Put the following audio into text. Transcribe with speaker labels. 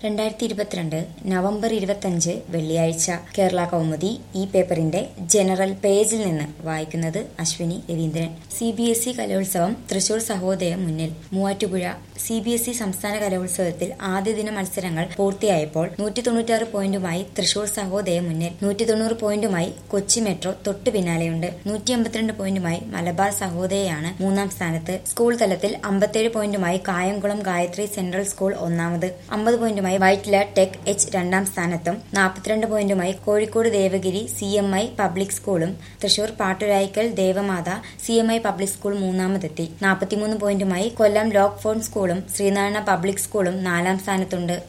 Speaker 1: രണ്ടായിരത്തി ഇരുപത്തിരണ്ട് നവംബർ ഇരുപത്തഞ്ച് വെള്ളിയാഴ്ച കേരള കൗമുദി ഈ പേപ്പറിന്റെ ജനറൽ പേജിൽ നിന്ന് വായിക്കുന്നത് Ashwini Raveendran C B S E Kalolsavam Thrissur സഹോദയം മുന്നിൽ Muvattupuzha C B S E സംസ്ഥാന കലോത്സവത്തിൽ ആദ്യ ദിന മത്സരങ്ങൾ പൂർത്തിയായപ്പോൾ നൂറ്റി തൊണ്ണൂറ്റാറ് പോയിന്റുമായി തൃശൂർ സഹോദയം മുന്നിൽ നൂറ്റി തൊണ്ണൂറ് പോയിന്റുമായി കൊച്ചി മെട്രോ തൊട്ടു പിന്നാലെയുണ്ട് നൂറ്റി അമ്പത്തിരണ്ട് പോയിന്റുമായി മലബാർ സഹോദയാണ് മൂന്നാം സ്ഥാനത്ത് സ്കൂൾ തലത്തിൽ അമ്പത്തേഴ് പോയിന്റുമായി കായംകുളം ഗായത്രി സെൻട്രൽ സ്കൂൾ ഒന്നാമത് അമ്പത് പോയിന്റുമായി വൈറ്റ്ല ടെക് എച്ച് രണ്ടാം സ്ഥാനത്തും നാൽപ്പത്തിരണ്ട് പോയിന്റുമായി Kozhikode Devagiri C M I public സ്കൂളും Thrissur Patturaikkal Devamatha C M I public school മൂന്നാമതെത്തി നാൽപ്പത്തിമൂന്ന് പോയിന്റുമായി കൊല്ലം ലോക്ക് ഫോൺ സ്കൂളും ശ്രീനാരായണ പബ്ലിക് സ്കൂളും നാലാം സ്ഥാനത്തുണ്ട്